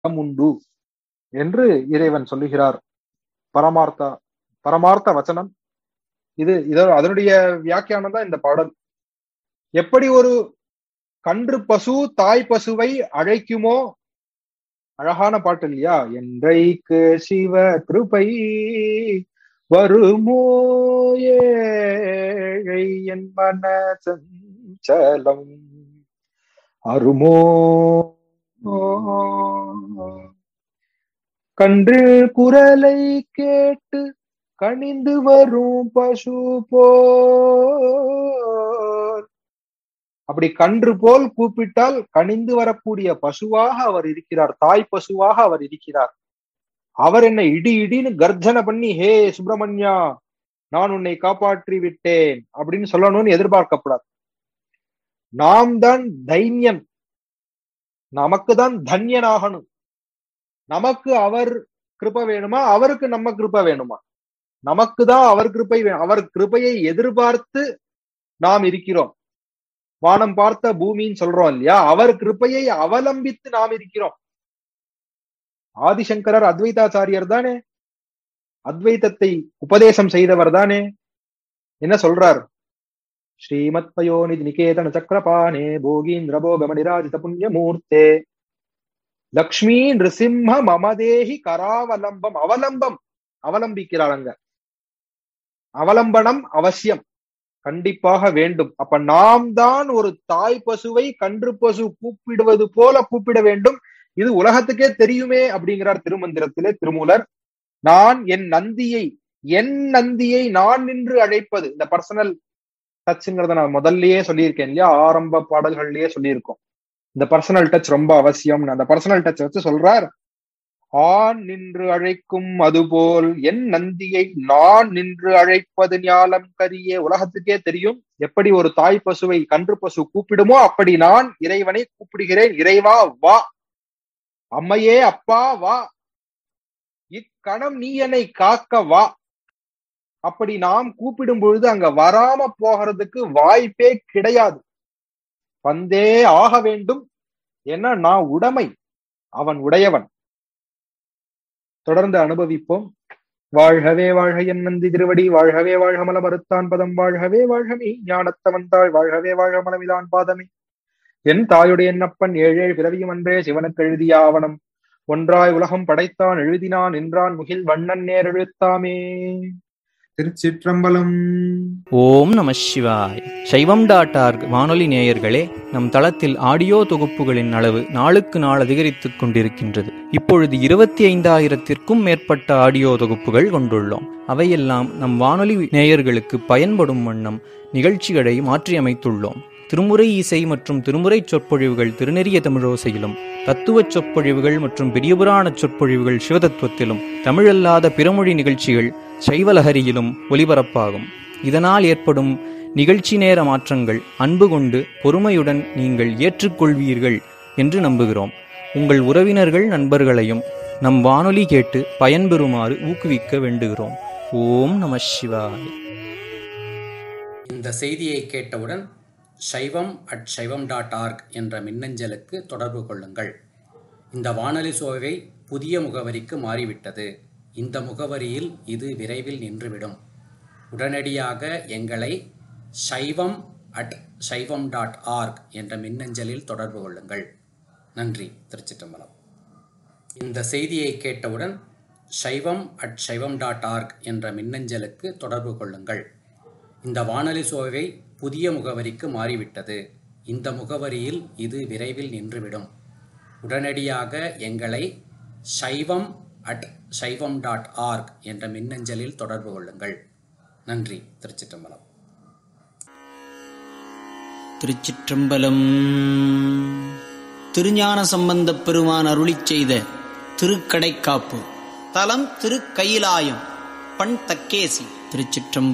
உண்டு என்று இறைவன் சொல்லுகிறார் பரமார்த்தா பரமார்த்த வச்சனம் இது இதோ அதனுடைய வியாக்கியானம் தான் இந்த பாடல் எப்படி ஒரு கன்று பசு தாய் பசுவை அழைக்குமோ அழகான பாட்டு இல்லையா என்றைக்கு சிவ கிருபை வருமோ ஏழை என் மன சஞ்சலம் அருமோ கன்று குரலை கேட்டு கனிந்து வரும் பசு போல் அப்படி கன்று போல் கூப்பிட்டால் கனிந்து வரக்கூடிய பசுவாக அவர் இருக்கிறார் தாய் பசுவாக அவர் இருக்கிறார் அவர் என்னை இடி இடின்னு கர்ஜனை பண்ணி ஹே சுப்பிரமணியா நான் உன்னை காப்பாற்றி விட்டேன் அப்படின்னு சொல்லணும்னு எதிர்பார்க்கப்படாது நாம் தான் தைன்யன் நமக்கு தான் தன்யனாகணும் நமக்கு அவர் கிருப வேணுமா அவருக்கு நம்ம கிருப வேணுமா நமக்கு தான் அவர் கிருப்பை வேணும் அவர் கிருபையை எதிர்பார்த்து நாம் இருக்கிறோம் வானம் பார்த்த பூமின்னு சொல்றோம் இல்லையா அவர் கிருப்பையை அவலம்பித்து நாம் இருக்கிறோம் ஆதிசங்கரர் அத்வைதாச்சாரியர் தானே அத்வைதத்தை உபதேசம் செய்தவர் தானே என்ன சொல்றார் ஸ்ரீமத் பயோநிதி நிகேதன சக்கரபானே போகீந்திர போகம நிராஜித புண்ணியமூர்த்தே லக்ஷ்மி நிருசிம்ம மமதேஹி கராவலம்பம் அவலம்பம் அவலம்பிக்கிறார் அங்க அவலம்பனம் அவசியம் கண்டிப்பாக வேண்டும் அப்ப நாம் தான் ஒரு தாய் பசுவை கன்று பசு கூப்பிடுவது போல கூப்பிட வேண்டும் இது உலகத்துக்கே தெரியுமே அப்படிங்கிறார் திருமந்திரத்திலே திருமூலர் நான் என் நந்தியை என் நந்தியை நான் நின்று அழைப்பது இந்த பர்சனல் டச்சுங்கிறத நான் முதல்லயே சொல்லியிருக்கேன் இல்லையா ஆரம்ப பாடல்கள்லயே சொல்லியிருக்கோம் இந்த பர்சனல் டச் ரொம்ப அவசியம் அந்த பர்சனல் டச் வச்சு சொல்றார் ஆண் நின்று அழைக்கும் அதுபோல் என் நந்தியை நான் நின்று அழைப்பது ஞாலம் கரியே உலகத்துக்கே தெரியும் எப்படி ஒரு தாய் பசுவை கன்று பசு கூப்பிடுமோ அப்படி நான் இறைவனை கூப்பிடுகிறேன் இறைவா வா அம்மையே அப்பா வா இக்கணம் நீ என்னை காக்க வா அப்படி நாம் கூப்பிடும் பொழுது அங்க வராம போகிறதுக்கு வாய்ப்பே கிடையாது வந்தே ஆக வேண்டும் ஏன்னா நான் உடைமை அவன் உடையவன் தொடர்ந்து அனுபவிப்போம் வாழ்கவே வாழ்க என் நந்தி திருவடி வாழ்கவே வாழ்க மல மறுத்தான் பதம் வாழ்கவே வாழ்கமே ஞானத்தவந்தாள் வாழ்கவே வாழ்க மலமிலான் பாதமே என் தாயுடைய என்னப்பன் ஏழேழு பிறவியும் அன்றே சிவனுக்கு எழுதிய ஆவணம் ஒன்றாய் உலகம் படைத்தான் எழுதினான் நின்றான் முகில் வண்ணன் நேர் எழுத்தாமே திருச்சிற்றம்பலம் ஓம் நம சிவாய் சைவம் டாட் ஆர்க் வானொலி நேயர்களே நம் தளத்தில் ஆடியோ தொகுப்புகளின் அளவு நாளுக்கு நாள் அதிகரித்துக் கொண்டிருக்கின்றது இப்பொழுது இருபத்தி ஐந்தாயிரத்திற்கும் மேற்பட்ட ஆடியோ தொகுப்புகள் கொண்டுள்ளோம் அவையெல்லாம் நம் வானொலி நேயர்களுக்கு பயன்படும் வண்ணம் நிகழ்ச்சிகளை மாற்றியமைத்துள்ளோம் திருமுறை இசை மற்றும் திருமுறை சொற்பொழிவுகள் திருநெறிய தமிழோசையிலும் தத்துவச் சொற்பொழிவுகள் மற்றும் பெரியபுராண சொற்பொழிவுகள் சிவதத்துவத்திலும் தமிழல்லாத பிறமொழி நிகழ்ச்சிகள் சைவலஹரியிலும் ஒலிபரப்பாகும் இதனால் ஏற்படும் நிகழ்ச்சி நேர மாற்றங்கள் அன்பு கொண்டு பொறுமையுடன் நீங்கள் ஏற்றுக்கொள்வீர்கள் என்று நம்புகிறோம் உங்கள் உறவினர்கள் நண்பர்களையும் நம் வானொலி கேட்டு பயன்பெறுமாறு ஊக்குவிக்க வேண்டுகிறோம் ஓம் நம சிவாய் இந்த செய்தியை கேட்டவுடன் சைவம் அட் சைவம் டாட் ஆர்க் என்ற மின்னஞ்சலுக்கு தொடர்பு கொள்ளுங்கள் இந்த வானொலி சோவை புதிய முகவரிக்கு மாறிவிட்டது இந்த முகவரியில் இது விரைவில் நின்றுவிடும் உடனடியாக எங்களை சைவம் அட் சைவம் டாட் ஆர்க் என்ற மின்னஞ்சலில் தொடர்பு கொள்ளுங்கள் நன்றி திருச்சிற்றம்பலம் இந்த செய்தியை கேட்டவுடன் சைவம் அட் சைவம் டாட் ஆர்க் என்ற மின்னஞ்சலுக்கு தொடர்பு கொள்ளுங்கள் இந்த வானொலி சோவை புதிய முகவரிக்கு மாறிவிட்டது இந்த முகவரியில் இது விரைவில் நின்றுவிடும் உடனடியாக எங்களை சைவம் அட் சைவம் டாட் ஆர்க் என்ற மின்னஞ்சலில் தொடர்பு கொள்ளுங்கள் நன்றி திருச்சிற்றம்பலம் திருச்சிற்றம்பலம் திருஞான சம்பந்தப் பெருமான் அருளிச் செய்த திருக்கடைக்காப்பு தலம் திருக்கயிலாயம் பண் தக்கேசி திருச்சிற்றம்பலம்